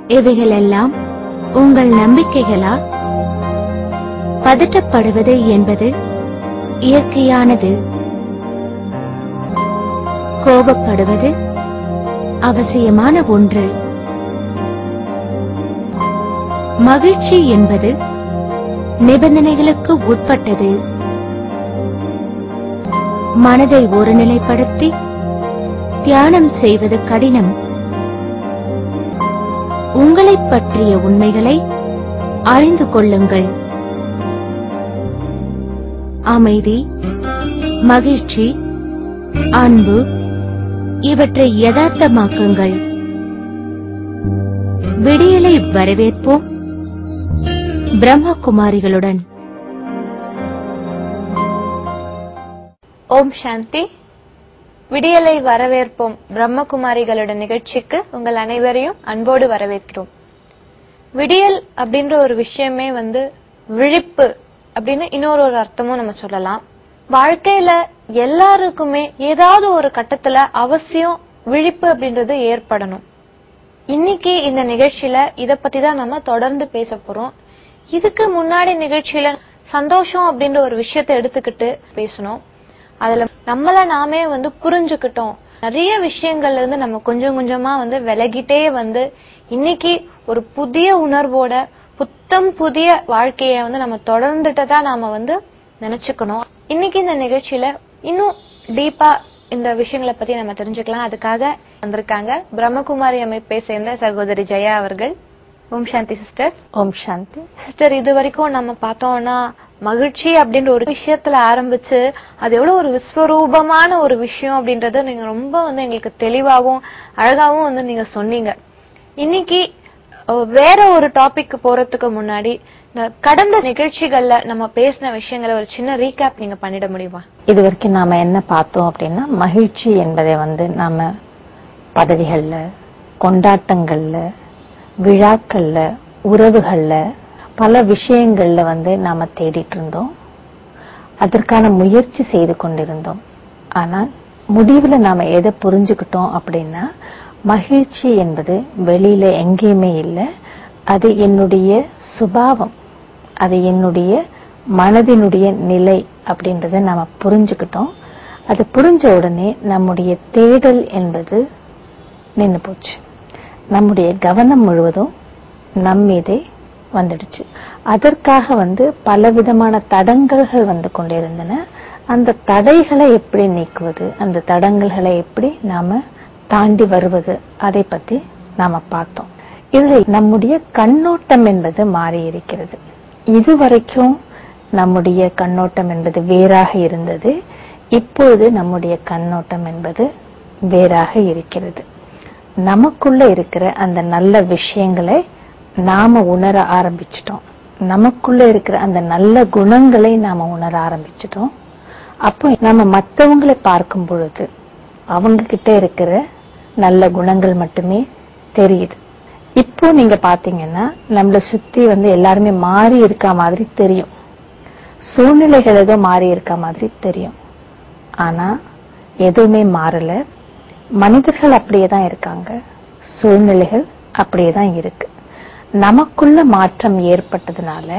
இவைகளெல்லாம் உங்கள் நம்பிக்கைகளா பதட்டப்படுவது என்பது இயற்கையானது கோபப்படுவது அவசியமான ஒன்று மகிழ்ச்சி என்பது நிபந்தனைகளுக்கு உட்பட்டது மனதை ஒருநிலைப்படுத்தி தியானம் செய்வது கடினம் உங்களைப் பற்றிய உண்மைகளை அறிந்து கொள்ளுங்கள் அமைதி மகிழ்ச்சி அன்பு இவற்றை யதார்த்தமாக்குங்கள் விடியலை வரவேற்போம் பிரம்மகுமாரிகளுடன் ஓம் சாந்தி விடியலை வரவேற்போம் பிரம்மகுமாரிகளுடன் நிகழ்ச்சிக்கு உங்கள் அனைவரையும் அன்போடு வரவேற்கிறோம் விடியல் அப்படின்ற ஒரு விஷயமே வந்து விழிப்பு அப்படின்னு இன்னொரு ஒரு அர்த்தமும் நம்ம சொல்லலாம் வாழ்க்கையில எல்லாருக்குமே ஏதாவது ஒரு கட்டத்துல அவசியம் விழிப்பு அப்படின்றது ஏற்படணும் இன்னைக்கு இந்த நிகழ்ச்சியில இத பத்தி தான் நம்ம தொடர்ந்து பேச போறோம் இதுக்கு முன்னாடி நிகழ்ச்சியில சந்தோஷம் அப்படின்ற ஒரு விஷயத்தை எடுத்துக்கிட்டு பேசணும் அதுல நம்மள நாமே வந்து புரிஞ்சுக்கிட்டோம் நிறைய விஷயங்கள்ல இருந்து நம்ம கொஞ்சம் கொஞ்சமா வந்து விலகிட்டே வந்து இன்னைக்கு ஒரு புதிய உணர்வோட புத்தம் புதிய வாழ்க்கைய வந்து நம்ம தொடர்ந்துட்டு தான் நாம வந்து நினைச்சுக்கணும் இன்னைக்கு இந்த நிகழ்ச்சியில இன்னும் டீப்பா இந்த விஷயங்களை பத்தி நம்ம தெரிஞ்சுக்கலாம் அதுக்காக வந்திருக்காங்க பிரம்மகுமாரி அமைப்பை சேர்ந்த சகோதரி ஜெயா அவர்கள் ஓம் சாந்தி சிஸ்டர் ஓம் சாந்தி சிஸ்டர் இது வரைக்கும் நம்ம பார்த்தோம்னா மகிழ்ச்சி அப்படின்ற ஒரு விஷயத்துல ஆரம்பிச்சு அது எவ்வளவு ஒரு விஸ்வரூபமான ஒரு விஷயம் அப்படின்றத நீங்க ரொம்ப வந்து எங்களுக்கு தெளிவாவும் அழகாவும் வந்து நீங்க சொன்னீங்க இன்னைக்கு அஹ், வேற ஒரு டாபிக் போறதுக்கு முன்னாடி இந்த கடந்த நிகழ்ச்சிகள்ல நம்ம பேசின விஷயங்களை ஒரு சின்ன ரீகேப் நீங்க பண்ணிட முடியுமா இது வரைக்கும் நாம என்ன பார்த்தோம் அப்படின்னா மகிழ்ச்சி என்பதை வந்து நாம பதவிகள்ல கொண்டாட்டங்கள்ல விழாக்கள்ல உறவுகள்ல பல விஷயங்கள்ல வந்து நாம தேடிட்டு இருந்தோம் அதற்கான முயற்சி செய்து கொண்டிருந்தோம் ஆனால் முடிவுல நாம எதை புரிஞ்சுக்கிட்டோம் அப்படின்னா மகிழ்ச்சி என்பது வெளியில எங்கேயுமே இல்லை அது என்னுடைய சுபாவம் அது என்னுடைய மனதினுடைய நிலை அப்படின்றத நாம புரிஞ்சுக்கிட்டோம் அது புரிஞ்ச உடனே நம்முடைய தேடல் என்பது நின்னு போச்சு நம்முடைய கவனம் முழுவதும் நம்மீதே வந்துடுச்சு அதற்காக வந்து பலவிதமான தடங்கல்கள் வந்து கொண்டிருந்தன அந்த தடைகளை எப்படி நீக்குவது அந்த தடங்கல்களை எப்படி நாம தாண்டி வருவது அதை பத்தி நாம பார்த்தோம் இதுல நம்முடைய கண்ணோட்டம் என்பது மாறி இருக்கிறது இதுவரைக்கும் நம்முடைய கண்ணோட்டம் என்பது வேறாக இருந்தது இப்பொழுது நம்முடைய கண்ணோட்டம் என்பது வேறாக இருக்கிறது நமக்குள்ள இருக்கிற அந்த நல்ல விஷயங்களை நாம உணர ஆரம்பிச்சிட்டோம் நமக்குள்ள இருக்கிற அந்த நல்ல குணங்களை நாம உணர ஆரம்பிச்சிட்டோம் அப்போ நம்ம மத்தவங்களை பார்க்கும் பொழுது அவங்க கிட்ட இருக்கிற நல்ல குணங்கள் மட்டுமே தெரியுது இப்போ நீங்க பாத்தீங்கன்னா நம்மள சுத்தி வந்து எல்லாருமே மாறி இருக்க மாதிரி தெரியும் சூழ்நிலைகள் ஏதோ மாறி இருக்க மாதிரி தெரியும் ஆனா எதுவுமே மாறல மனிதர்கள் அப்படியே தான் இருக்காங்க சூழ்நிலைகள் அப்படியே தான் இருக்கு நமக்குள்ள மாற்றம் ஏற்பட்டதுனால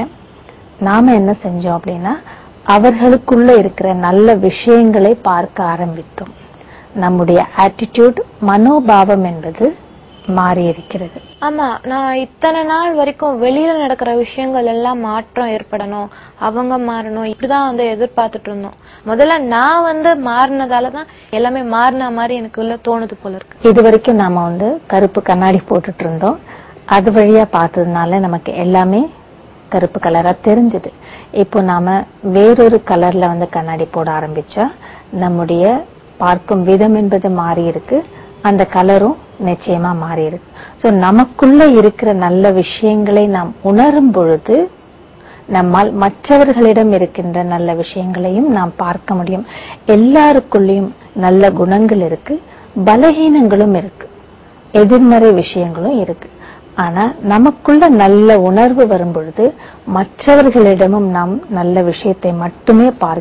நாம என்ன செஞ்சோம் அப்படின்னா அவர்களுக்குள்ள இருக்கிற நல்ல விஷயங்களை பார்க்க ஆரம்பித்தோம் நம்முடைய ஆட்டிடியூட் மனோபாவம் என்பது மாறி இருக்கிறது ஆமா நான் இத்தனை நாள் வரைக்கும் வெளியில நடக்கிற விஷயங்கள் எல்லாம் மாற்றம் ஏற்படணும் அவங்க மாறணும் இப்படிதான் வந்து எதிர்பார்த்துட்டு இருந்தோம் முதல்ல நான் வந்து மாறினதால தான் எல்லாமே மாறின மாதிரி எனக்கு உள்ள தோணுது போல இருக்கு இது வரைக்கும் நாம வந்து கருப்பு கண்ணாடி போட்டுட்டு இருந்தோம் அது வழியா பார்த்ததுனால நமக்கு எல்லாமே கருப்பு கலரா தெரிஞ்சது இப்போ நாம வேறொரு கலர்ல வந்து கண்ணாடி போட ஆரம்பிச்சா நம்முடைய பார்க்கும் விதம் என்பது மாறி இருக்கு அந்த கலரும் நிச்சயமா மாறி இருக்கு சோ நமக்குள்ள இருக்கிற நல்ல விஷயங்களை நாம் உணரும் பொழுது நம்மால் மற்றவர்களிடம் இருக்கின்ற நல்ல விஷயங்களையும் நாம் பார்க்க முடியும் எல்லாருக்குள்ளேயும் நல்ல குணங்கள் இருக்கு பலகீனங்களும் இருக்கு எதிர்மறை விஷயங்களும் இருக்கு ஆனா நமக்குள்ள நல்ல உணர்வு வரும் பொழுது மற்றவர்களிடமும் நாம் நல்ல விஷயத்தை மட்டுமே பார்க்கிறோம்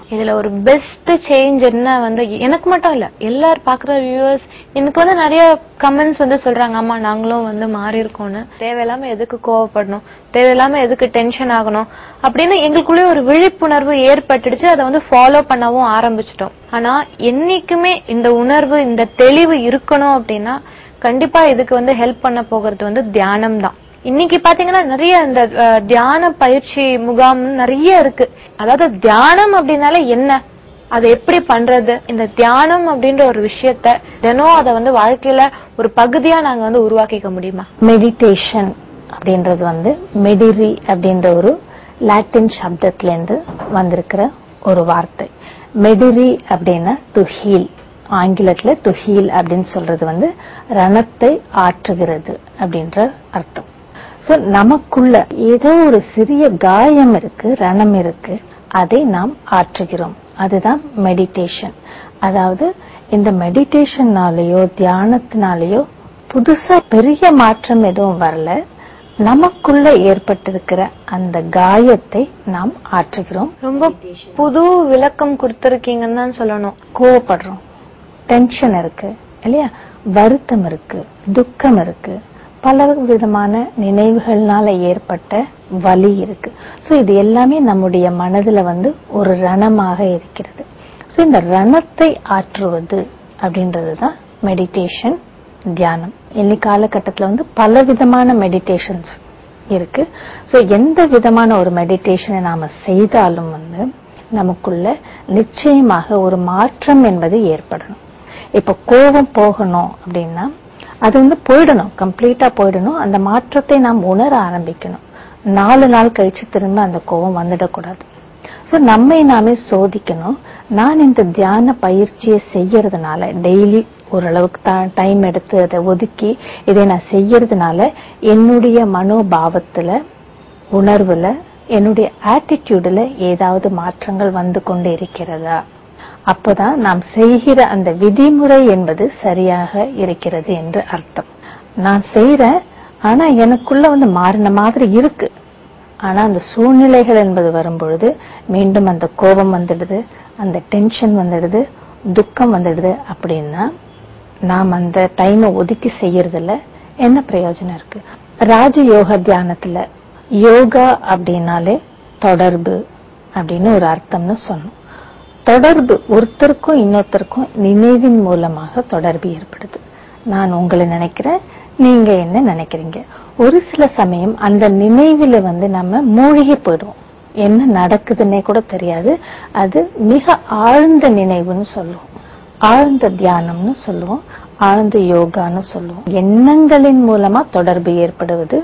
இதுல ஒரு பெஸ்ட் சேஞ்ச் என்ன வந்து எனக்கு மட்டும் இல்ல எல்லாரும் பாக்குற வியூவர்ஸ் எனக்கு வந்து நிறைய கமெண்ட்ஸ் வந்து சொல்றாங்க அம்மா நாங்களும் வந்து மாறி இருக்கோம்னு தேவையில்லாம எதுக்கு கோவப்படணும் தேவையில்லாம எதுக்கு டென்ஷன் ஆகணும் அப்படின்னு எங்களுக்குள்ளே ஒரு விழிப்புணர்வு ஏற்பட்டுடுச்சு அதை வந்து ஃபாலோ பண்ணவும் ஆரம்பிச்சிட்டோம் ஆனா என்னைக்குமே இந்த உணர்வு இந்த தெளிவு இருக்கணும் அப்படின்னா கண்டிப்பா இதுக்கு வந்து ஹெல்ப் பண்ண போகிறது வந்து தியானம் தான் இன்னைக்கு பாத்தீங்கன்னா நிறைய இந்த அஹ், தியான பயிற்சி முகாம் நிறைய இருக்கு அதாவது தியானம் அப்படின்னாலே என்ன அதை எப்படி பண்றது இந்த தியானம் அப்படின்ற ஒரு விஷயத்த தினம் அதை வந்து வாழ்க்கையில ஒரு பகுதியா நாங்க வந்து உருவாக்கிக்க முடியுமா மெடிடேஷன் அப்படின்றது வந்து மெடிரி அப்படின்ற ஒரு லாட்டின் சப்தத்துல இருந்து வந்திருக்கிற ஒரு வார்த்தை மெடிரி அப்படின்னா டு ஹீல் ஆங்கிலத்துல டு ஹீல் அப்படின்னு சொல்றது வந்து ரணத்தை ஆற்றுகிறது அப்படின்ற அர்த்தம் சோ நமக்குள்ள ஏதோ ஒரு சிறிய காயம் இருக்கு ரணம் இருக்கு அதை நாம் ஆற்றுகிறோம் அதுதான் மெடிடேஷன் அதாவது இந்த மெடிடேஷன்னாலேயோ தியானத்தினாலேயோ புதுசா பெரிய மாற்றம் எதுவும் வரல நமக்குள்ள ஏற்பட்டிருக்கிற அந்த காயத்தை நாம் ஆற்றுகிறோம் ரொம்ப புது விளக்கம் கொடுத்திருக்கீங்கன்னு தான் சொல்லணும் கோவப்படுறோம் டென்ஷன் இருக்கு இல்லையா வருத்தம் இருக்கு துக்கம் இருக்கு பல விதமான நினைவுகள்னால ஏற்பட்ட வலி இருக்கு சோ இது எல்லாமே நம்முடைய மனதுல வந்து ஒரு ரணமாக இருக்கிறது சோ இந்த ரணத்தை ஆற்றுவது அப்படின்றதுதான் மெடிடேஷன் தியானம் இன்னி காலகட்டத்துல வந்து பல விதமான மெடிடேஷன்ஸ் இருக்கு சோ எந்த விதமான ஒரு மெடிடேஷனை நாம செய்தாலும் வந்து நமக்குள்ள நிச்சயமாக ஒரு மாற்றம் என்பது ஏற்படணும் இப்ப கோபம் போகணும் அப்படின்னா அது வந்து போயிடணும் கம்ப்ளீட்டா போயிடணும் அந்த மாற்றத்தை நாம் உணர ஆரம்பிக்கணும் நாலு நாள் கழிச்சு திரும்ப அந்த கோபம் வந்துடக்கூடாது சோ நம்மை நாமே சோதிக்கணும் நான் இந்த தியான பயிற்சியை செய்யறதுனால டெய்லி ஓரளவுக்கு டைம் எடுத்து அதை ஒதுக்கி இதை நான் செய்யறதுனால என்னுடைய மனோபாவத்துல உணர்வுல என்னுடைய ஆட்டிடியூடுல ஏதாவது மாற்றங்கள் வந்து கொண்டு இருக்கிறதா அப்பதான் நாம் செய்கிற அந்த விதிமுறை என்பது சரியாக இருக்கிறது என்று அர்த்தம் நான் செய்யறேன் ஆனா எனக்குள்ள வந்து மாறின மாதிரி இருக்கு ஆனா அந்த சூழ்நிலைகள் என்பது வரும்பொழுது மீண்டும் அந்த கோபம் வந்துடுது அந்த டென்ஷன் வந்துடுது துக்கம் வந்துடுது அப்படின்னா நாம் அந்த டைமை ஒதுக்கி செய்யறதுல என்ன பிரயோஜனம் இருக்கு ராஜயோக தியானத்துல யோகா அப்படின்னாலே தொடர்பு அப்படின்னு ஒரு அர்த்தம்னு சொன்னோம் தொடர்பு ஒருத்தருக்கும் இன்னொருத்தருக்கும் நினைவின் மூலமாக தொடர்பு ஏற்படுது நான் உங்களை நினைக்கிறேன் நீங்க என்ன நினைக்கிறீங்க ஒரு சில சமயம் அந்த நினைவுல வந்து நம்ம மூழ்கி போயிடுவோம் என்ன நடக்குதுன்னே கூட தெரியாது அது மிக ஆழ்ந்த நினைவுன்னு சொல்லுவோம் ஆழ்ந்த தியானம்னு சொல்லுவோம் ஆழ்ந்த யோகான்னு சொல்லுவோம் எண்ணங்களின் மூலமா தொடர்பு ஏற்படுவது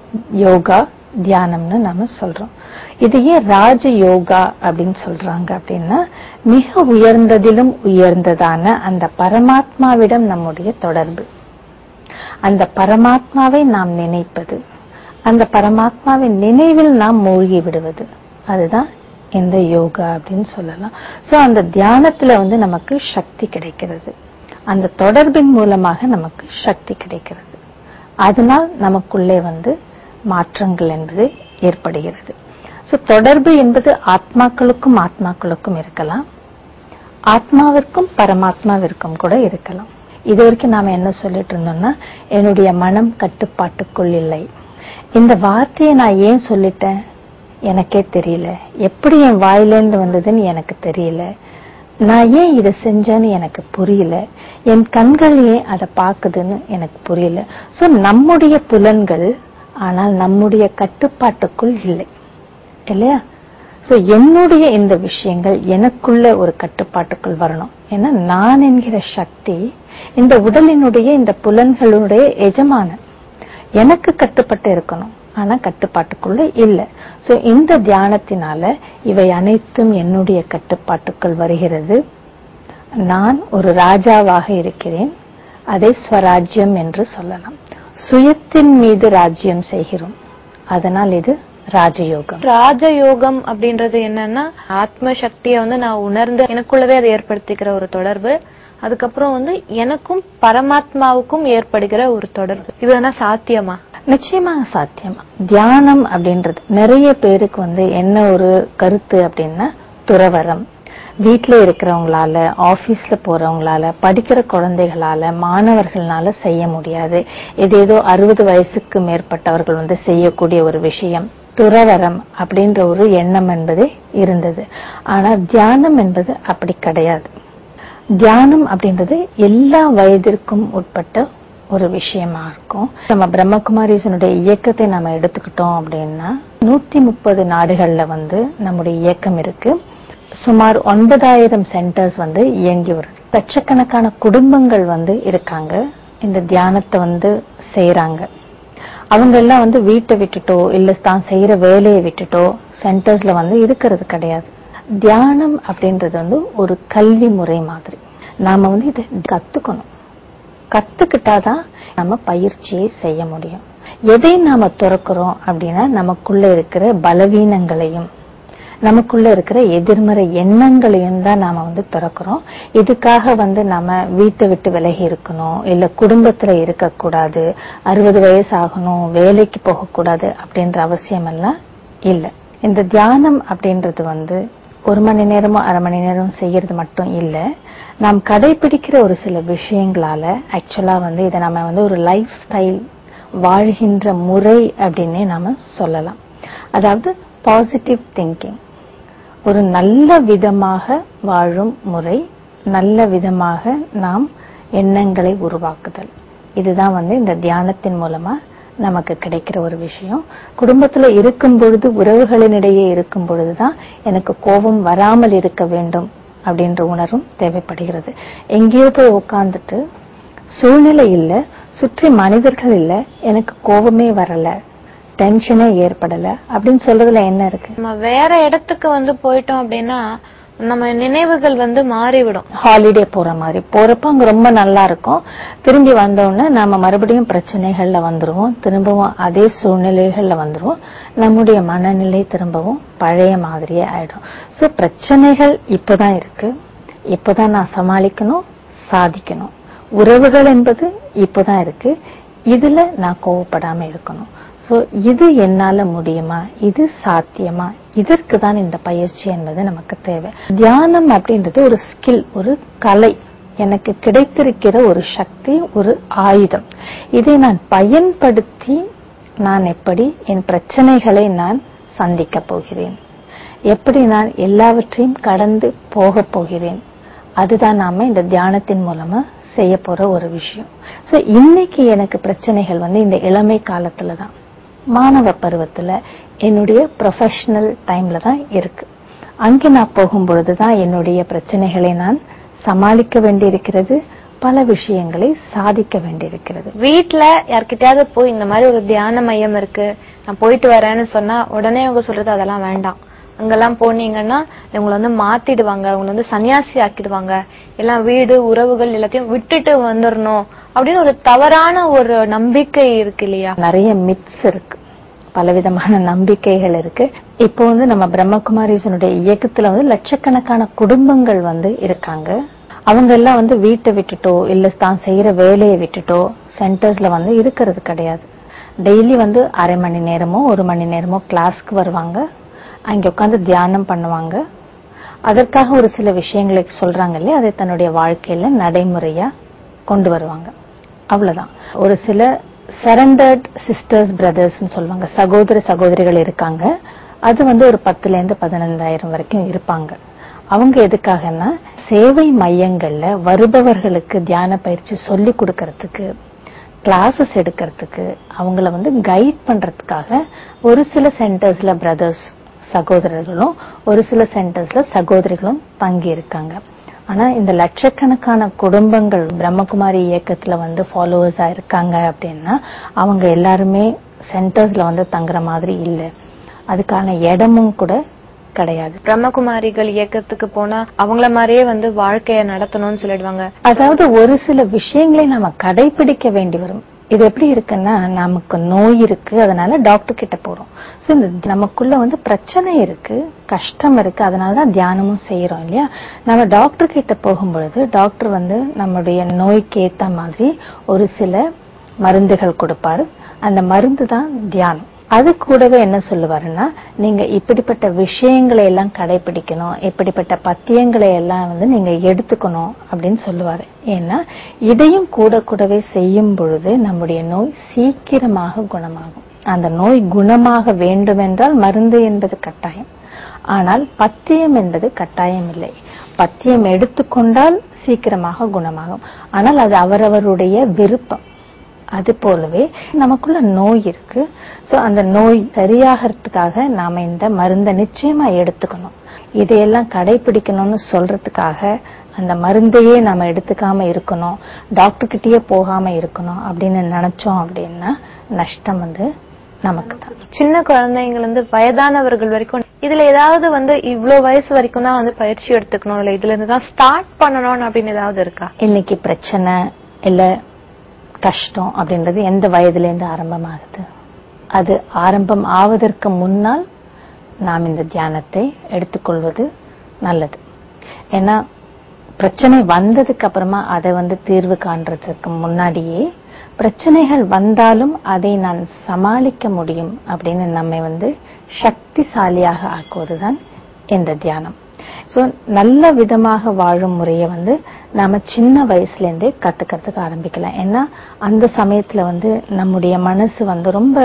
யோகா தியானம்னு நாம சொல்றோம் இதையே ராஜ யோகா அப்படின்னு சொல்றாங்க அப்படின்னா மிக உயர்ந்ததிலும் உயர்ந்ததான அந்த பரமாத்மாவிடம் நம்முடைய தொடர்பு அந்த பரமாத்மாவை நாம் நினைப்பது அந்த பரமாத்மாவின் நினைவில் நாம் மூழ்கி விடுவது அதுதான் இந்த யோகா அப்படின்னு சொல்லலாம் சோ அந்த தியானத்துல வந்து நமக்கு சக்தி கிடைக்கிறது அந்த தொடர்பின் மூலமாக நமக்கு சக்தி கிடைக்கிறது அதனால் நமக்குள்ளே வந்து மாற்றங்கள் என்பது ஏற்படுகிறது சோ தொடர்பு என்பது ஆத்மாக்களுக்கும் ஆத்மாக்களுக்கும் இருக்கலாம் ஆத்மாவிற்கும் பரமாத்மாவிற்கும் கூட இருக்கலாம் இது வரைக்கும் நாம என்ன சொல்லிட்டு இருந்தோம்னா என்னுடைய மனம் கட்டுப்பாட்டுக்குள் இல்லை இந்த வார்த்தையை நான் ஏன் சொல்லிட்டேன் எனக்கே தெரியல எப்படி என் வாயிலேந்து வந்ததுன்னு எனக்கு தெரியல நான் ஏன் இதை செஞ்சேன்னு எனக்கு புரியல என் கண்கள் ஏன் அதை பாக்குதுன்னு எனக்கு புரியல சோ நம்முடைய புலன்கள் ஆனால் நம்முடைய கட்டுப்பாட்டுக்குள் இல்லை இல்லையா சோ என்னுடைய இந்த விஷயங்கள் எனக்குள்ள ஒரு கட்டுப்பாட்டுக்குள் வரணும் ஏன்னா நான் என்கிற சக்தி இந்த உடலினுடைய இந்த புலன்களுடைய எஜமானன் எனக்கு கட்டுப்பட்டு இருக்கணும் ஆனா கட்டுப்பாட்டுக்குள்ள இல்ல சோ இந்த தியானத்தினால இவை அனைத்தும் என்னுடைய கட்டுப்பாட்டுக்குள் வருகிறது நான் ஒரு ராஜாவாக இருக்கிறேன் அதை ஸ்வராஜ்யம் என்று சொல்லலாம் சுயத்தின் மீது ராஜ்யம் செய்கிறோம் அதனால் இது ராஜயோகம் ராஜயோகம் அப்படின்றது என்னன்னா ஆத்ம சக்தியை வந்து நான் உணர்ந்து எனக்குள்ளவே அதை ஏற்படுத்திக்கிற ஒரு தொடர்பு அதுக்கப்புறம் வந்து எனக்கும் பரமாத்மாவுக்கும் ஏற்படுகிற ஒரு தொடர்பு இது வேணா சாத்தியமா நிச்சயமாக சாத்தியம் தியானம் அப்படின்றது நிறைய பேருக்கு வந்து என்ன ஒரு கருத்து அப்படின்னா துறவரம் வீட்ல இருக்கிறவங்களால ஆபீஸ்ல போறவங்களால படிக்கிற குழந்தைகளால மாணவர்களால செய்ய முடியாது இது ஏதோ அறுபது வயசுக்கு மேற்பட்டவர்கள் வந்து செய்யக்கூடிய ஒரு விஷயம் துறவரம் அப்படின்ற ஒரு எண்ணம் என்பது இருந்தது ஆனா தியானம் என்பது அப்படி கிடையாது தியானம் அப்படின்றது எல்லா வயதிற்கும் உட்பட்ட ஒரு விஷயமா இருக்கும் நம்ம பிரம்மகுமாரிசனுடைய இயக்கத்தை நம்ம எடுத்துக்கிட்டோம் அப்படின்னா நூத்தி முப்பது நாடுகள்ல வந்து நம்முடைய இயக்கம் இருக்கு சுமார் ஒன்பதாயிரம் சென்டர்ஸ் வந்து இயங்கி வருது லட்சக்கணக்கான குடும்பங்கள் வந்து இருக்காங்க இந்த தியானத்தை வந்து செய்யறாங்க அவங்க எல்லாம் வந்து வீட்டை விட்டுட்டோ இல்ல தான் செய்யற வேலையை விட்டுட்டோ சென்டர்ஸ்ல வந்து இருக்கிறது கிடையாது தியானம் அப்படின்றது வந்து ஒரு கல்வி முறை மாதிரி நாம வந்து இதை கத்துக்கணும் கத்துக்கிட்டாதான் நம்ம பயிற்சியை செய்ய முடியும் எதை நாம துறக்கிறோம் அப்படின்னா நமக்குள்ள இருக்கிற பலவீனங்களையும் நமக்குள்ள இருக்கிற எதிர்மறை எண்ணங்களையும் தான் நாம வந்து துறக்கிறோம் இதுக்காக வந்து நாம வீட்டை விட்டு விலகி இருக்கணும் இல்ல குடும்பத்துல இருக்கக்கூடாது அறுபது வயசு ஆகணும் வேலைக்கு போகக்கூடாது அப்படின்ற அவசியம் எல்லாம் இல்ல இந்த தியானம் அப்படின்றது வந்து ஒரு மணி நேரமோ அரை மணி நேரம் செய்யறது மட்டும் இல்ல நாம் கடைபிடிக்கிற ஒரு சில விஷயங்களால ஆக்சுவலா வந்து இதை நம்ம வந்து ஒரு லைஃப் ஸ்டைல் வாழ்கின்ற முறை அப்படின்னே நாம சொல்லலாம் அதாவது பாசிட்டிவ் திங்கிங் ஒரு நல்ல விதமாக வாழும் முறை நல்ல விதமாக நாம் எண்ணங்களை உருவாக்குதல் இதுதான் வந்து இந்த தியானத்தின் மூலமா நமக்கு கிடைக்கிற ஒரு விஷயம் குடும்பத்துல இருக்கும் பொழுது உறவுகளினிடையே இருக்கும் பொழுதுதான் எனக்கு கோபம் வராமல் இருக்க வேண்டும் அப்படின்ற உணர்வும் தேவைப்படுகிறது எங்கேயோ போய் உட்கார்ந்துட்டு சூழ்நிலை இல்ல சுற்றி மனிதர்கள் இல்ல எனக்கு கோபமே வரல டென்ஷனே ஏற்படல அப்படின்னு சொல்றதுல என்ன இருக்கு நம்ம வேற இடத்துக்கு வந்து போயிட்டோம் அப்படின்னா நம்ம நினைவுகள் வந்து மாறிவிடும் ஹாலிடே போற மாதிரி போறப்ப அங்க ரொம்ப நல்லா இருக்கும் திரும்பி வந்த உடனே நாம மறுபடியும் பிரச்சனைகள்ல வந்துருவோம் திரும்பவும் அதே சூழ்நிலைகள்ல வந்துருவோம் நம்முடைய மனநிலை திரும்பவும் பழைய மாதிரியே ஆயிடும் சோ பிரச்சனைகள் இப்பதான் இருக்கு இப்பதான் நான் சமாளிக்கணும் சாதிக்கணும் உறவுகள் என்பது இப்பதான் இருக்கு இதுல நான் கோவப்படாம இருக்கணும் சோ இது என்னால முடியுமா இது சாத்தியமா இதற்கு தான் இந்த பயிற்சி என்பது நமக்கு தேவை தியானம் அப்படின்றது ஒரு ஸ்கில் ஒரு கலை எனக்கு கிடைத்திருக்கிற ஒரு சக்தி ஒரு ஆயுதம் இதை நான் பயன்படுத்தி நான் எப்படி என் பிரச்சனைகளை நான் சந்திக்க போகிறேன் எப்படி நான் எல்லாவற்றையும் கடந்து போக போகிறேன் அதுதான் நாம இந்த தியானத்தின் மூலமா செய்ய போற ஒரு விஷயம் சோ இன்னைக்கு எனக்கு பிரச்சனைகள் வந்து இந்த இளமை காலத்துல தான் மாணவ பருவத்துல என்னுடைய ப்ரொஃபஷனல் டைம்ல தான் இருக்கு அங்கே நான் போகும் பொழுதுதான் என்னுடைய பிரச்சனைகளை நான் சமாளிக்க வேண்டியிருக்கிறது பல விஷயங்களை சாதிக்க வேண்டியிருக்கிறது வீட்ல யார்கிட்டயாவது போய் இந்த மாதிரி ஒரு தியான மையம் இருக்கு நான் போயிட்டு வரேன்னு சொன்னா உடனே அவங்க சொல்றது அதெல்லாம் வேண்டாம் அங்கெல்லாம் போனீங்கன்னா உங்களை வந்து மாத்திடுவாங்க உங்களை வந்து சன்னியாசி ஆக்கிடுவாங்க எல்லாம் வீடு உறவுகள் எல்லாத்தையும் விட்டுட்டு வந்துடணும் அப்படின்னு ஒரு தவறான ஒரு நம்பிக்கை இருக்கு இல்லையா நிறைய மித்ஸ் இருக்கு பலவிதமான நம்பிக்கைகள் இருக்கு இப்போ வந்து நம்ம பிரம்மகுமாரிசனுடைய இயக்கத்துல வந்து லட்சக்கணக்கான குடும்பங்கள் வந்து இருக்காங்க அவங்க எல்லாம் வந்து வீட்டை விட்டுட்டோ இல்ல தான் செய்யற வேலையை விட்டுட்டோ சென்டர்ஸ்ல வந்து இருக்கிறது கிடையாது டெய்லி வந்து அரை மணி நேரமோ ஒரு மணி நேரமோ கிளாஸ்க்கு வருவாங்க அங்க உட்கார்ந்து தியானம் பண்ணுவாங்க அதற்காக ஒரு சில விஷயங்களை சொல்றாங்க இல்லையா அதை தன்னுடைய வாழ்க்கையில நடைமுறையா கொண்டு வருவாங்க அவ்வளவுதான் ஒரு சில சரண்டர்ட் சிஸ்டர்ஸ் பிரதர்ஸ் சொல்லுவாங்க சகோதர சகோதரிகள் இருக்காங்க அது வந்து ஒரு பத்துல இருந்து பதினைந்தாயிரம் வரைக்கும் இருப்பாங்க அவங்க எதுக்காகன்னா சேவை மையங்கள்ல வருபவர்களுக்கு தியான பயிற்சி சொல்லி கொடுக்கறதுக்கு கிளாஸஸ் எடுக்கிறதுக்கு அவங்கள வந்து கைட் பண்றதுக்காக ஒரு சில சென்டர்ஸ்ல பிரதர்ஸ் சகோதரர்களும் ஒரு சில சென்டர்ஸ்ல சகோதரிகளும் தங்கி இருக்காங்க ஆனா இந்த லட்சக்கணக்கான குடும்பங்கள் பிரம்மகுமாரி இயக்கத்துல வந்து ஃபாலோவர்ஸா இருக்காங்க அப்படின்னா அவங்க எல்லாருமே சென்டர்ஸ்ல வந்து தங்குற மாதிரி இல்ல அதுக்கான இடமும் கூட கிடையாது பிரம்மகுமாரிகள் இயக்கத்துக்கு போனா அவங்கள மாதிரியே வந்து வாழ்க்கைய நடத்தணும்னு சொல்லிடுவாங்க அதாவது ஒரு சில விஷயங்களை நம்ம கடைபிடிக்க வேண்டி வரும் இது எப்படி இருக்குன்னா நமக்கு நோய் இருக்கு அதனால டாக்டர் கிட்ட போறோம் சோ இந்த நமக்குள்ள வந்து பிரச்சனை இருக்கு கஷ்டம் இருக்கு அதனாலதான் தியானமும் செய்யறோம் இல்லையா நம்ம டாக்டர் கிட்ட போகும்பொழுது டாக்டர் வந்து நம்முடைய நோய்க்கு ஏத்த மாதிரி ஒரு சில மருந்துகள் கொடுப்பாரு அந்த மருந்து தான் தியானம் அது கூடவே என்ன சொல்லுவாருன்னா நீங்க இப்படிப்பட்ட விஷயங்களை எல்லாம் கடைபிடிக்கணும் இப்படிப்பட்ட பத்தியங்களை எல்லாம் வந்து நீங்க எடுத்துக்கணும் அப்படின்னு சொல்லுவாரு ஏன்னா இதையும் கூட கூடவே செய்யும் பொழுது நம்முடைய நோய் சீக்கிரமாக குணமாகும் அந்த நோய் குணமாக வேண்டுமென்றால் மருந்து என்பது கட்டாயம் ஆனால் பத்தியம் என்பது கட்டாயம் இல்லை பத்தியம் எடுத்துக்கொண்டால் சீக்கிரமாக குணமாகும் ஆனால் அது அவரவருடைய விருப்பம் அது போலவே நமக்குள்ள நோய் இருக்கு சோ அந்த நோய் சரியாகிறதுக்காக நாம இந்த மருந்தை நிச்சயமா எடுத்துக்கணும் இதையெல்லாம் கடைபிடிக்கணும்னு சொல்றதுக்காக அந்த மருந்தையே நாம எடுத்துக்காம இருக்கணும் டாக்டர் கிட்டயே போகாம இருக்கணும் அப்படின்னு நினைச்சோம் அப்படின்னா நஷ்டம் வந்து நமக்கு தான் சின்ன குழந்தைங்கள்ல இருந்து வயதானவர்கள் வரைக்கும் இதுல ஏதாவது வந்து இவ்ளோ வயசு வரைக்கும் தான் வந்து பயிற்சி எடுத்துக்கணும் இல்ல இதுல இருந்து தான் ஸ்டார்ட் பண்ணணும் அப்படின்னு ஏதாவது இருக்கா இன்னைக்கு பிரச்சனை இல்ல கஷ்டம் அப்படின்றது எந்த வயதுல இருந்து ஆரம்பமாகுது அது ஆரம்பம் ஆவதற்கு முன்னால் நாம் இந்த தியானத்தை எடுத்துக்கொள்வது நல்லது ஏன்னா பிரச்சனை வந்ததுக்கு அப்புறமா அதை வந்து தீர்வு காண்றதுக்கு முன்னாடியே பிரச்சனைகள் வந்தாலும் அதை நான் சமாளிக்க முடியும் அப்படின்னு நம்மை வந்து சக்திசாலியாக ஆக்குவதுதான் இந்த தியானம் சோ நல்ல விதமாக வாழும் முறையை வந்து நாம சின்ன வயசுல இருந்தே கத்துக்கிறதுக்கு ஆரம்பிக்கலாம் ஏன்னா அந்த சமயத்துல வந்து நம்முடைய மனசு வந்து ரொம்ப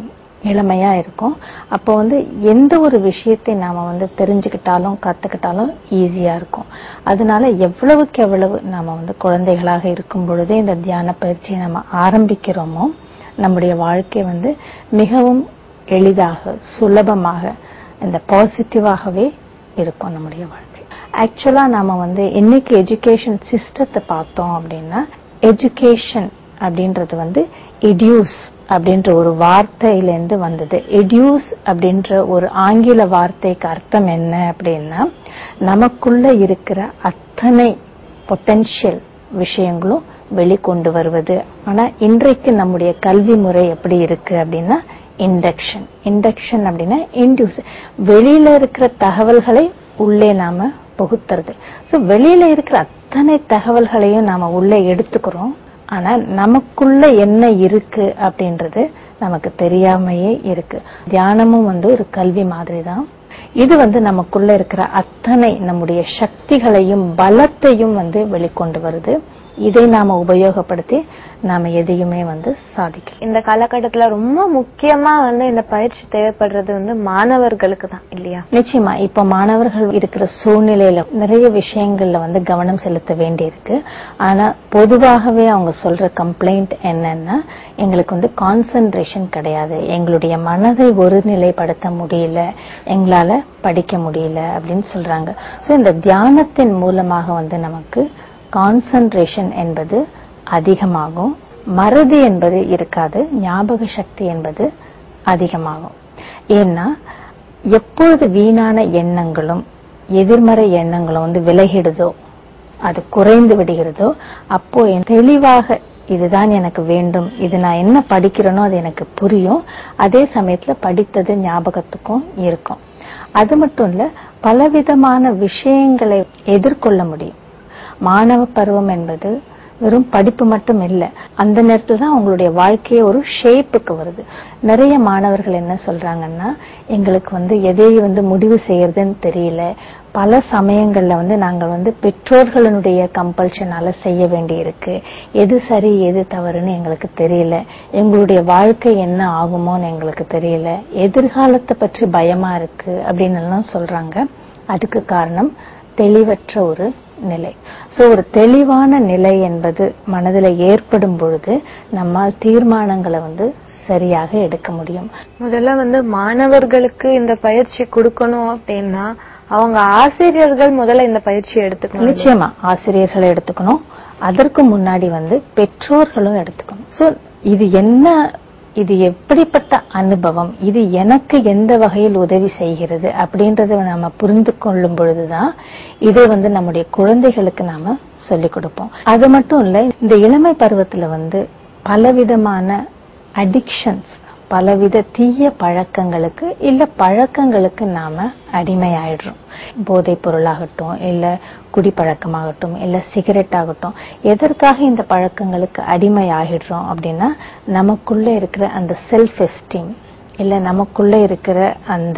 இளமையா இருக்கும் அப்போ வந்து எந்த ஒரு விஷயத்தை நாம வந்து தெரிஞ்சுக்கிட்டாலும் கத்துக்கிட்டாலும் ஈஸியா இருக்கும் அதனால எவ்வளவுக்கு எவ்வளவு நாம வந்து குழந்தைகளாக இருக்கும் பொழுதே இந்த தியான பயிற்சியை நம்ம ஆரம்பிக்கிறோமோ நம்முடைய வாழ்க்கை வந்து மிகவும் எளிதாக சுலபமாக இந்த பாசிட்டிவாகவே இருக்கும் நம்முடைய வாழ்க்கை ஆக்சுவலா நாம வந்து இன்னைக்கு எஜுகேஷன் சிஸ்டத்தை பார்த்தோம் அப்படின்னா எஜுகேஷன் அப்படின்றது வந்து எடியூஸ் அப்படின்ற ஒரு வார்த்தையிலிருந்து வந்தது எடியூஸ் அப்படின்ற ஒரு ஆங்கில வார்த்தைக்கு அர்த்தம் என்ன அப்படின்னா நமக்குள்ள இருக்கிற அத்தனை பொட்டன்ஷியல் விஷயங்களும் வெளிக்கொண்டு வருவது ஆனா இன்றைக்கு நம்முடைய கல்வி முறை எப்படி இருக்கு அப்படின்னா இண்டக்ஷன் இண்டக்ஷன் அப்படின்னா இன்டியூஸ் வெளியில இருக்கிற தகவல்களை உள்ளே நாம புகுத்துறது சோ வெளியில இருக்கிற அத்தனை தகவல்களையும் நாம உள்ளே எடுத்துக்கிறோம் ஆனா நமக்குள்ள என்ன இருக்கு அப்படின்றது நமக்கு தெரியாமையே இருக்கு தியானமும் வந்து ஒரு கல்வி மாதிரி தான் இது வந்து நமக்குள்ள இருக்கிற அத்தனை நம்முடைய சக்திகளையும் பலத்தையும் வந்து வெளிக்கொண்டு வருது இதை நாம உபயோகப்படுத்தி நாம எதையுமே வந்து சாதிக்கலாம் இந்த காலகட்டத்துல ரொம்ப முக்கியமா வந்து இந்த பயிற்சி தேவைப்படுறது வந்து மாணவர்களுக்கு தான் இல்லையா நிச்சயமா இப்ப மாணவர்கள் இருக்கிற சூழ்நிலையில நிறைய விஷயங்கள்ல வந்து கவனம் செலுத்த வேண்டியிருக்கு ஆனா பொதுவாகவே அவங்க சொல்ற கம்ப்ளைண்ட் என்னன்னா எங்களுக்கு வந்து கான்சென்ட்ரேஷன் கிடையாது எங்களுடைய மனதை ஒருநிலைப்படுத்த முடியல எங்களால படிக்க முடியல அப்படின்னு சொல்றாங்க சோ இந்த தியானத்தின் மூலமாக வந்து நமக்கு கான்சென்ட்ரேஷன் என்பது அதிகமாகும் மறதி என்பது இருக்காது ஞாபக சக்தி என்பது அதிகமாகும் ஏன்னா எப்பொழுது வீணான எண்ணங்களும் எதிர்மறை எண்ணங்களும் வந்து விலகிடுதோ அது குறைந்து விடுகிறதோ அப்போ என் தெளிவாக இதுதான் எனக்கு வேண்டும் இது நான் என்ன படிக்கிறேனோ அது எனக்கு புரியும் அதே சமயத்துல படித்தது ஞாபகத்துக்கும் இருக்கும் அது மட்டும் இல்ல பலவிதமான விஷயங்களை எதிர்கொள்ள முடியும் மாணவ பருவம் என்பது வெறும் படிப்பு மட்டும் இல்ல அந்த நேரத்துல தான் அவங்களுடைய வாழ்க்கையே ஒரு ஷேப்புக்கு வருது நிறைய மாணவர்கள் என்ன சொல்றாங்கன்னா எங்களுக்கு வந்து எதை வந்து முடிவு செய்யறதுன்னு தெரியல பல சமயங்கள்ல வந்து நாங்கள் வந்து பெற்றோர்களுடைய கம்பல்ஷனால செய்ய வேண்டி இருக்கு எது சரி எது தவறுன்னு எங்களுக்கு தெரியல எங்களுடைய வாழ்க்கை என்ன ஆகுமோன்னு எங்களுக்கு தெரியல எதிர்காலத்தை பற்றி பயமா இருக்கு அப்படின்னு எல்லாம் சொல்றாங்க அதுக்கு காரணம் தெளிவற்ற ஒரு நிலை சோ ஒரு தெளிவான நிலை என்பது மனதில் ஏற்படும் பொழுது நம்மால் தீர்மானங்களை வந்து சரியாக எடுக்க முடியும் முதல்ல வந்து மாணவர்களுக்கு இந்த பயிற்சி கொடுக்கணும் அப்படின்னா அவங்க ஆசிரியர்கள் முதல்ல இந்த பயிற்சியை எடுத்துக்கணும் நிச்சயமா ஆசிரியர்களை எடுத்துக்கணும் அதற்கு முன்னாடி வந்து பெற்றோர்களும் எடுத்துக்கணும் சோ இது என்ன இது எப்படிப்பட்ட அனுபவம் இது எனக்கு எந்த வகையில் உதவி செய்கிறது அப்படின்றத நம்ம புரிந்து கொள்ளும் பொழுதுதான் இதை வந்து நம்முடைய குழந்தைகளுக்கு நாம சொல்லிக் கொடுப்போம் அது மட்டும் இல்ல இந்த இளமை பருவத்துல வந்து பலவிதமான அடிக்ஷன்ஸ் பலவித தீய பழக்கங்களுக்கு இல்ல பழக்கங்களுக்கு நாம அடிமையாயிடுறோம் போதைப் பொருளாகட்டும் இல்ல குடிப்பழக்கமாகட்டும் இல்ல சிகரெட் ஆகட்டும் எதற்காக இந்த பழக்கங்களுக்கு அடிமை ஆகிடுறோம் அப்படின்னா நமக்குள்ள இருக்கிற அந்த செல்ஃப் எஸ்டீம் இல்ல நமக்குள்ள இருக்கிற அந்த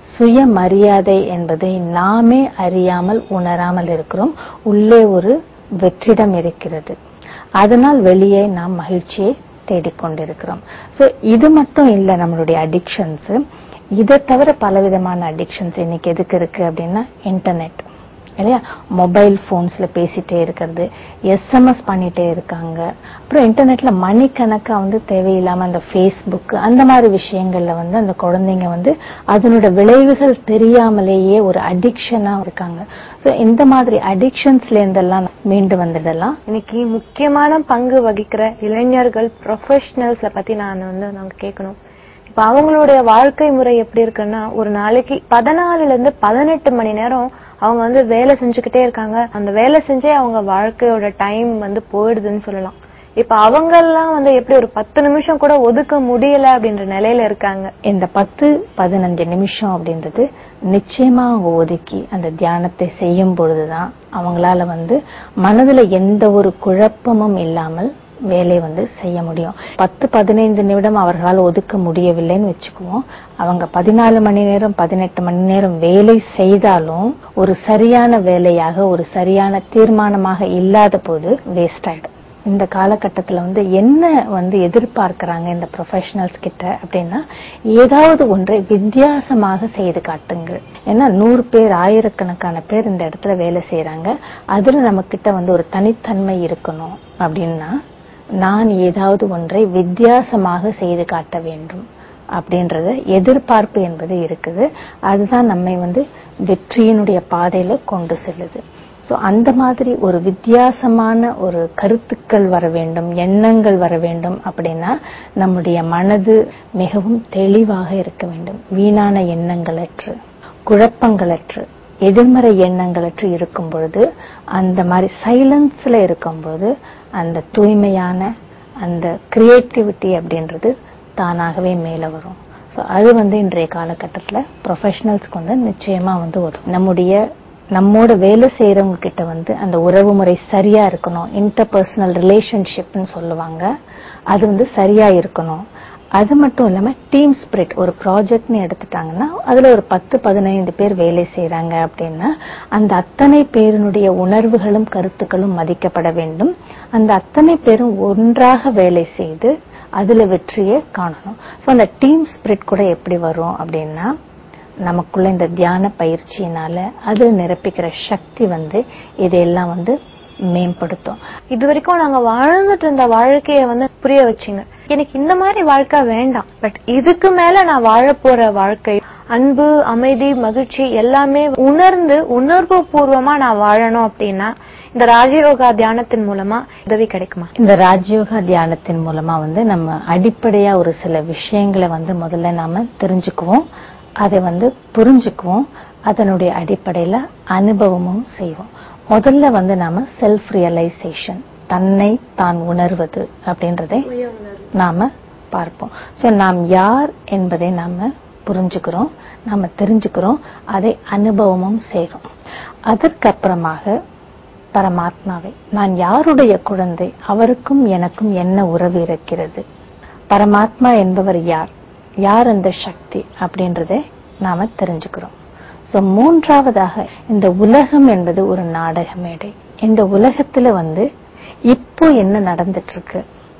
சுயமரியாதை என்பதை நாமே அறியாமல் உணராமல் இருக்கிறோம் உள்ளே ஒரு வெற்றிடம் இருக்கிறது அதனால் வெளியே நாம் மகிழ்ச்சியை தேடிக்கொண்டிருக்கிறோம் சோ இது மட்டும் இல்ல நம்மளுடைய அடிக்ஷன்ஸ் இதை தவிர பலவிதமான அடிக்ஷன்ஸ் இன்னைக்கு எதுக்கு இருக்கு அப்படின்னா இன்டர்நெட் இல்லையா மொபைல் போன்ஸ்ல பேசிட்டே இருக்கிறது எஸ்எம்எஸ் பண்ணிட்டே இருக்காங்க அப்புறம் இன்டர்நெட்ல மணிக்கணக்கா வந்து தேவையில்லாம அந்த ஃபேஸ்புக் அந்த மாதிரி விஷயங்கள்ல வந்து அந்த குழந்தைங்க வந்து அதனோட விளைவுகள் தெரியாமலேயே ஒரு அடிக்ஷனா இருக்காங்க சோ இந்த மாதிரி அடிக்ஷன்ஸ்ல இருந்தெல்லாம் மீண்டு வந்துடலாம் இன்னைக்கு முக்கியமான பங்கு வகிக்கிற இளைஞர்கள் ப்ரொஃபஷனல்ஸ பத்தி நான் வந்து நாங்க கேட்கணும் இப்ப அவங்களுடைய வாழ்க்கை முறை எப்படி இருக்குன்னா ஒரு நாளைக்கு பதினாலுல இருந்து பதினெட்டு மணி நேரம் அவங்க வந்து வேலை செஞ்சுக்கிட்டே இருக்காங்க அந்த வேலை செஞ்சே அவங்க வாழ்க்கையோட டைம் வந்து போயிடுதுன்னு சொல்லலாம் இப்ப அவங்க எல்லாம் வந்து எப்படி ஒரு பத்து நிமிஷம் கூட ஒதுக்க முடியல அப்படின்ற நிலையில இருக்காங்க இந்த பத்து பதினஞ்சு நிமிஷம் அப்படின்றது நிச்சயமா அவங்க ஒதுக்கி அந்த தியானத்தை செய்யும் பொழுதுதான் அவங்களால வந்து மனதுல எந்த ஒரு குழப்பமும் இல்லாமல் வேலை வந்து செய்ய முடியும் பத்து பதினைந்து நிமிடம் அவர்களால் ஒதுக்க முடியவில்லைன்னு வச்சுக்குவோம் அவங்க பதினாலு மணி நேரம் பதினெட்டு மணி நேரம் வேலை செய்தாலும் ஒரு சரியான வேலையாக ஒரு சரியான தீர்மானமாக இல்லாத போது வேஸ்ட் ஆயிடும் இந்த காலகட்டத்துல வந்து என்ன வந்து எதிர்பார்க்கறாங்க இந்த ப்ரொஃபஷனல்ஸ் கிட்ட அப்படின்னா ஏதாவது ஒன்றை வித்தியாசமாக செய்து காட்டுங்கள் ஏன்னா நூறு பேர் ஆயிரக்கணக்கான பேர் இந்த இடத்துல வேலை செய்யறாங்க அதுல நம்ம கிட்ட வந்து ஒரு தனித்தன்மை இருக்கணும் அப்படின்னா நான் ஏதாவது ஒன்றை வித்தியாசமாக செய்து காட்ட வேண்டும் அப்படின்றத எதிர்பார்ப்பு என்பது இருக்குது அதுதான் நம்மை வந்து வெற்றியினுடைய பாதையில கொண்டு செல்லுது சோ அந்த மாதிரி ஒரு வித்தியாசமான ஒரு கருத்துக்கள் வர வேண்டும் எண்ணங்கள் வர வேண்டும் அப்படின்னா நம்முடைய மனது மிகவும் தெளிவாக இருக்க வேண்டும் வீணான எண்ணங்களற்று குழப்பங்களற்று எதிர்மறை எண்ணங்களற்று இருக்கும் பொழுது அந்த மாதிரி சைலன்ஸ்ல இருக்கும் பொழுது அந்த தூய்மையான அந்த கிரியேட்டிவிட்டி அப்படின்றது தானாகவே மேல வரும் ஸோ அது வந்து இன்றைய காலகட்டத்துல ப்ரொஃபஷனல்ஸ்க்கு வந்து நிச்சயமா வந்து உதவும் நம்முடைய நம்மோட வேலை செய்யறவங்க கிட்ட வந்து அந்த உறவு முறை சரியா இருக்கணும் இன்டர்பர்சனல் ரிலேஷன்ஷிப்னு சொல்லுவாங்க அது வந்து சரியா இருக்கணும் அது மட்டும் இல்லாம டீம் ஸ்பிரிட் ஒரு ப்ராஜெக்ட்னு எடுத்துட்டாங்கன்னா அதுல ஒரு பத்து பதினைந்து பேர் வேலை செய்யறாங்க அப்படின்னா அந்த அத்தனை பேரினுடைய உணர்வுகளும் கருத்துக்களும் மதிக்கப்பட வேண்டும் அந்த அத்தனை பேரும் ஒன்றாக வேலை செய்து அதுல வெற்றியை காணணும் சோ அந்த டீம் ஸ்பிரிட் கூட எப்படி வரும் அப்படின்னா நமக்குள்ள இந்த தியான பயிற்சியினால அது நிரப்பிக்கிற சக்தி வந்து இதையெல்லாம் வந்து மேம்படுத்தும் இது வரைக்கும் நாங்க வாழ்ந்துட்டு இருந்த வாழ்க்கைய வந்து புரிய வச்சீங்க எனக்கு இந்த மாதிரி வாழ்க்கை வேண்டாம் பட் இதுக்கு மேல நான் வாழ போற வாழ்க்கை அன்பு அமைதி மகிழ்ச்சி எல்லாமே உணர்ந்து உணர்வு பூர்வமா நான் வாழணும் அப்படின்னா இந்த ராஜயோகா தியானத்தின் மூலமா உதவி கிடைக்குமா இந்த ராஜயோகா தியானத்தின் மூலமா வந்து நம்ம அடிப்படையா ஒரு சில விஷயங்களை வந்து முதல்ல நாம தெரிஞ்சுக்குவோம் அதை வந்து புரிஞ்சுக்குவோம் அதனுடைய அடிப்படையில அனுபவமும் செய்வோம் முதல்ல வந்து நாம செல்ஃப் ரியலைசேஷன் தன்னை தான் உணர்வது அப்படின்றதை நாம பார்ப்போம் சோ நாம் யார் என்பதை நாம புரிஞ்சுக்கிறோம் நாம தெரிஞ்சுக்கிறோம் அதை அனுபவமும் செய்றோம் அதற்கப்புறமாக பரமாத்மாவை நான் யாருடைய குழந்தை அவருக்கும் எனக்கும் என்ன உறவு இருக்கிறது பரமாத்மா என்பவர் யார் யார் அந்த சக்தி அப்படின்றதை நாம தெரிஞ்சுக்கிறோம் சோ மூன்றாவதாக இந்த உலகம் என்பது ஒரு நாடக மேடை இந்த உலகத்துல வந்து இப்போ என்ன நடந்துட்டு இருக்கு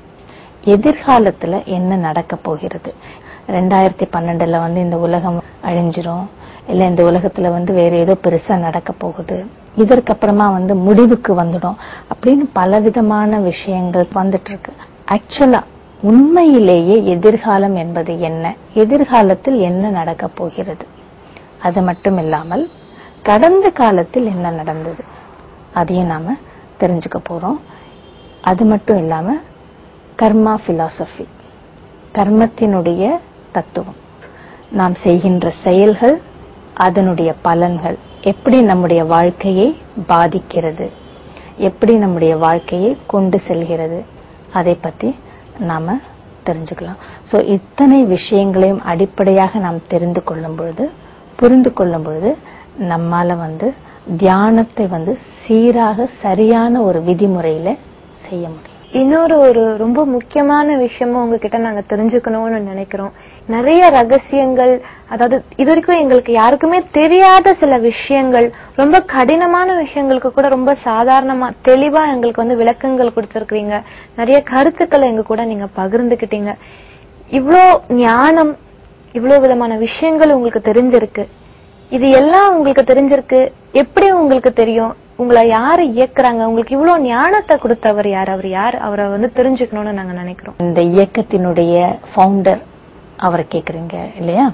எதிர்காலத்துல என்ன நடக்க போகிறது ரெண்டாயிரத்தி பன்னெண்டுல வந்து இந்த உலகம் அழிஞ்சிரும் இல்ல இந்த உலகத்துல வந்து வேற ஏதோ பெருசா நடக்க போகுது இதற்கப்புறமா வந்து முடிவுக்கு வந்துடும் அப்படின்னு பலவிதமான விஷயங்கள் வந்துட்டு இருக்கு ஆக்சுவலா உண்மையிலேயே எதிர்காலம் என்பது என்ன எதிர்காலத்தில் என்ன நடக்க போகிறது அது மட்டும் இல்லாமல் கடந்த காலத்தில் என்ன நடந்தது அதையும் நாம தெரிஞ்சுக்க போறோம் அது மட்டும் இல்லாம கர்மா பிலாசபி கர்மத்தினுடைய தத்துவம் நாம் செய்கின்ற செயல்கள் அதனுடைய பலன்கள் எப்படி நம்முடைய வாழ்க்கையை பாதிக்கிறது எப்படி நம்முடைய வாழ்க்கையை கொண்டு செல்கிறது அதை பத்தி நாம தெரிஞ்சுக்கலாம் சோ இத்தனை விஷயங்களையும் அடிப்படையாக நாம் தெரிந்து கொள்ளும் பொழுது புரிந்து கொள்ளும் பொழுது நம்மால வந்து தியானத்தை வந்து சீராக சரியான ஒரு விதிமுறையில செய்ய முடியும் இன்னொரு ஒரு ரொம்ப முக்கியமான விஷயமும் உங்ககிட்ட நாங்க தெரிஞ்சுக்கணும்னு நினைக்கிறோம் நிறைய ரகசியங்கள் அதாவது இது வரைக்கும் எங்களுக்கு யாருக்குமே தெரியாத சில விஷயங்கள் ரொம்ப கடினமான விஷயங்களுக்கு கூட ரொம்ப சாதாரணமா தெளிவா எங்களுக்கு வந்து விளக்கங்கள் கொடுத்திருக்கீங்க நிறைய கருத்துக்களை எங்க கூட நீங்க பகிர்ந்துக்கிட்டீங்க இவ்ளோ ஞானம் இவ்ளோ விதமான விஷயங்கள் உங்களுக்கு தெரிஞ்சிருக்கு இது எல்லாம் உங்களுக்கு தெரிஞ்சிருக்கு எப்படி உங்களுக்கு தெரியும் உங்களை யாரு இயக்குறாங்க உங்களுக்கு இவ்ளோ ஞானத்தை கொடுத்தவர் யார் அவர் யார் அவரை வந்து தெரிஞ்சுக்கணும்னு நாங்க நினைக்கிறோம் இந்த இயக்கத்தினுடைய ஃபவுண்டர் அவரை கேக்குறீங்க இல்லையா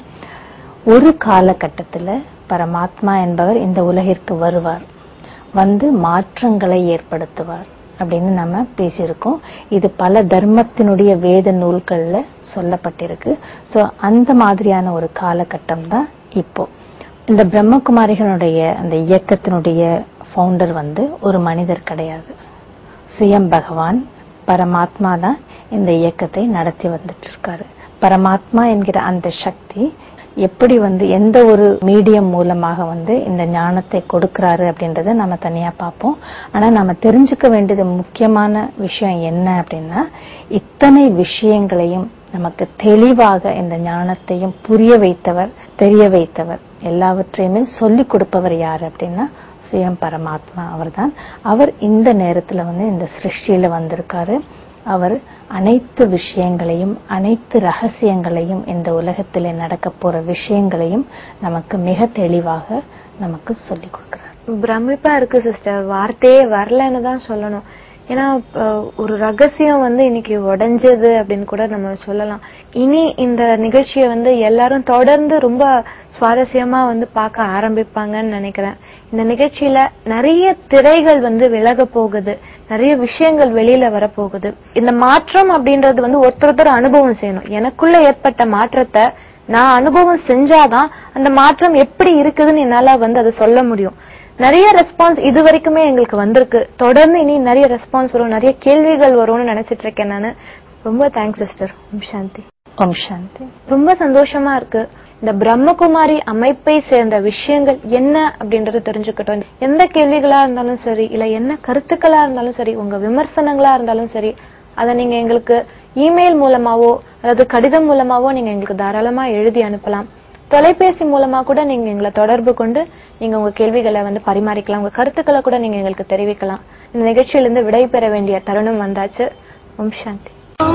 ஒரு காலகட்டத்துல பரமாத்மா என்பவர் இந்த உலகிற்கு வருவார் வந்து மாற்றங்களை ஏற்படுத்துவார் அப்படின்னு நம்ம பேசியிருக்கோம் இது பல தர்மத்தினுடைய வேத நூல்கள்ல சொல்லப்பட்டிருக்கு சோ அந்த மாதிரியான ஒரு காலகட்டம் தான் இப்போ இந்த பிரம்மகுமாரிகளுடைய அந்த இயக்கத்தினுடைய ஃபவுண்டர் வந்து ஒரு மனிதர் கிடையாது சுயம் பகவான் பரமாத்மா தான் இந்த இயக்கத்தை நடத்தி வந்துட்டு இருக்காரு பரமாத்மா என்கிற அந்த சக்தி எப்படி வந்து எந்த ஒரு மீடியம் மூலமாக வந்து இந்த ஞானத்தை கொடுக்கறாரு அப்படின்றத நம்ம தனியா பார்ப்போம் ஆனா நம்ம தெரிஞ்சுக்க வேண்டியது முக்கியமான விஷயம் என்ன அப்படின்னா இத்தனை விஷயங்களையும் நமக்கு தெளிவாக இந்த ஞானத்தையும் புரிய வைத்தவர் தெரிய வைத்தவர் எல்லாவற்றையுமே சொல்லிக் கொடுப்பவர் யார் அப்படின்னா சுயம் பரமாத்மா அவர்தான் அவர் இந்த நேரத்துல வந்து இந்த சிருஷ்டியில வந்திருக்காரு அவர் அனைத்து விஷயங்களையும் அனைத்து ரகசியங்களையும் இந்த உலகத்திலே நடக்க போற விஷயங்களையும் நமக்கு மிக தெளிவாக நமக்கு சொல்லிக் கொடுக்கிறார் பிரமிப்பா இருக்கு சிஸ்டர் வார்த்தையே வரலன்னு தான் சொல்லணும் ஏன்னா அஹ், ஒரு ரகசியம் வந்து இன்னைக்கு உடைஞ்சது அப்படின்னு கூட நம்ம சொல்லலாம் இனி இந்த நிகழ்ச்சியை வந்து எல்லாரும் தொடர்ந்து ரொம்ப சுவாரஸ்யமா வந்து பார்க்க ஆரம்பிப்பாங்கன்னு நினைக்கிறேன் இந்த நிகழ்ச்சியில நிறைய திரைகள் வந்து விலக போகுது நிறைய விஷயங்கள் வெளியில வரப்போகுது இந்த மாற்றம் அப்படின்றது வந்து ஒருத்தர் ஒருத்தர் அனுபவம் செய்யணும் எனக்குள்ள ஏற்பட்ட மாற்றத்தை நான் அனுபவம் செஞ்சாதான் அந்த மாற்றம் எப்படி இருக்குதுன்னு என்னால வந்து அதை சொல்ல முடியும் நிறைய ரெஸ்பான்ஸ் இது வரைக்குமே எங்களுக்கு வந்திருக்கு தொடர்ந்து இனி நிறைய ரெஸ்பான்ஸ் வரும் நிறைய கேள்விகள் வரும்னு நினைச்சிட்டு இருக்கேன் நானு ரொம்ப தேங்க்ஸ் சிஸ்டர் ஓம் சாந்தி ஓம் சாந்தி ரொம்ப சந்தோஷமா இருக்கு இந்த பிரம்மகுமாரி அமைப்பை சேர்ந்த விஷயங்கள் என்ன அப்படின்றத தெரிஞ்சுக்கிட்டோம் எந்த கேள்விகளா இருந்தாலும் சரி இல்ல என்ன கருத்துக்களா இருந்தாலும் சரி உங்க விமர்சனங்களா இருந்தாலும் சரி அதை நீங்க எங்களுக்கு இமெயில் மூலமாவோ அல்லது கடிதம் மூலமாவோ நீங்க எங்களுக்கு தாராளமா எழுதி அனுப்பலாம் தொலைபேசி மூலமா கூட நீங்க எங்களை தொடர்பு கொண்டு நீங்க உங்க கேள்விகளை வந்து பரிமாறிக்கலாம் உங்க கருத்துக்களை கூட நீங்க எங்களுக்கு தெரிவிக்கலாம் இந்த நிகழ்ச்சியிலிருந்து விடை பெற வேண்டிய தருணம் வந்தாச்சு ஓம் சாந்தி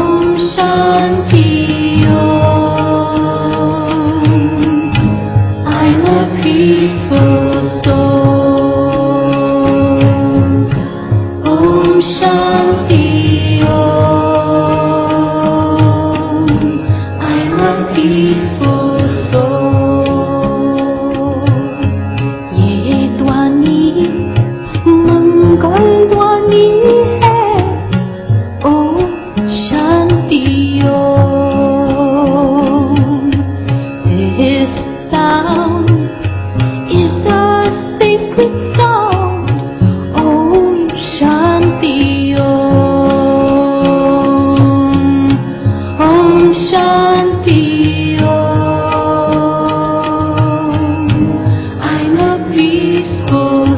I'm a peaceful soul. Om Shanti Om. I'm a peaceful soul. ये ध्वनि मंगल ध्वनि है ओम शांति ओम This sound is a sacred sound. Om Shanti Om. Om Shanti Om. I'm a peaceful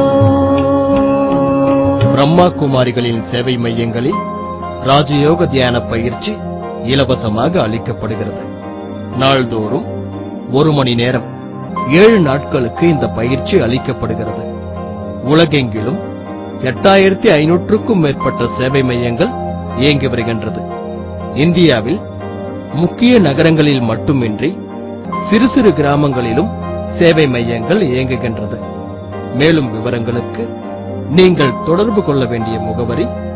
soul. Brahma குமாரிகளின் சேவை மையங்களில் ராஜயோக தியான பயிற்சி இலவசமாக அளிக்கப்படுகிறது நாள்தோறும் ஒரு மணி நேரம் ஏழு நாட்களுக்கு இந்த பயிற்சி அளிக்கப்படுகிறது உலகெங்கிலும் எட்டாயிரத்தி ஐநூற்றுக்கும் மேற்பட்ட சேவை மையங்கள் இயங்கி வருகின்றது இந்தியாவில் முக்கிய நகரங்களில் மட்டுமின்றி சிறு சிறு கிராமங்களிலும் சேவை மையங்கள் இயங்குகின்றது மேலும் விவரங்களுக்கு நீங்கள் தொடர்பு கொள்ள வேண்டிய முகவரி